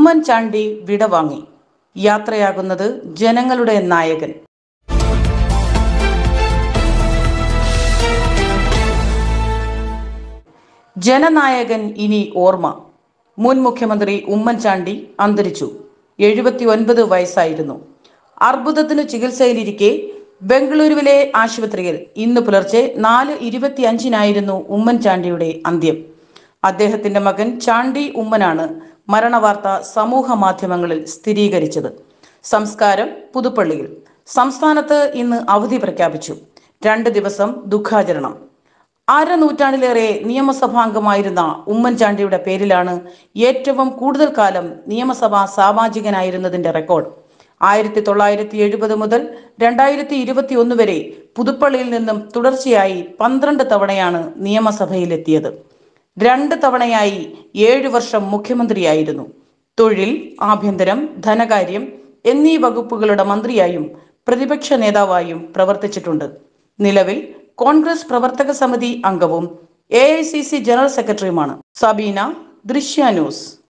ഉമ്മൻചാണ്ടി വിടവാങ്ങി യാത്രയാകുന്നത് ജനങ്ങളുടെ നായകൻ ജനനായകൻ ഇനി ഓർമ്മ മുൻ മുഖ്യമന്ത്രി ഉമ്മൻചാണ്ടി അന്തരിച്ചു എഴുപത്തി ഒൻപത് വയസ്സായിരുന്നു അർബുദത്തിന് ചികിത്സയിലിരിക്കെ ബംഗളൂരുവിലെ ആശുപത്രിയിൽ ഇന്ന് പുലർച്ചെ നാല് ഇരുപത്തിയഞ്ചിനായിരുന്നു ഉമ്മൻചാണ്ടിയുടെ അന്ത്യം അദ്ദേഹത്തിന്റെ മകൻ ചാണ്ടി ഉമ്മനാണ് മരണവാർത്ത സമൂഹ മാധ്യമങ്ങളിൽ സ്ഥിരീകരിച്ചത് സംസ്കാരം പുതുപ്പള്ളിയിൽ സംസ്ഥാനത്ത് ഇന്ന് അവധി പ്രഖ്യാപിച്ചു രണ്ട് ദിവസം ദുഃഖാചരണം അര നൂറ്റാണ്ടിലേറെ നിയമസഭാംഗമായിരുന്ന ഉമ്മൻചാണ്ടിയുടെ പേരിലാണ് ഏറ്റവും കൂടുതൽ കാലം നിയമസഭാ സാമാജികനായിരുന്നതിന്റെ റെക്കോർഡ് ആയിരത്തി തൊള്ളായിരത്തി എഴുപത് മുതൽ രണ്ടായിരത്തി ഇരുപത്തി ഒന്ന് വരെ പുതുപ്പള്ളിയിൽ നിന്നും തുടർച്ചയായി പന്ത്രണ്ട് തവണയാണ് നിയമസഭയിലെത്തിയത് രണ്ട് തവണയായി ഏഴു വർഷം മുഖ്യമന്ത്രിയായിരുന്നു തൊഴിൽ ആഭ്യന്തരം ധനകാര്യം എന്നീ വകുപ്പുകളുടെ മന്ത്രിയായും പ്രതിപക്ഷ നേതാവായും പ്രവർത്തിച്ചിട്ടുണ്ട് നിലവിൽ കോൺഗ്രസ് പ്രവർത്തക സമിതി അംഗവും എ ജനറൽ സെക്രട്ടറിയുമാണ് സബീന ദൃശ്യ ന്യൂസ്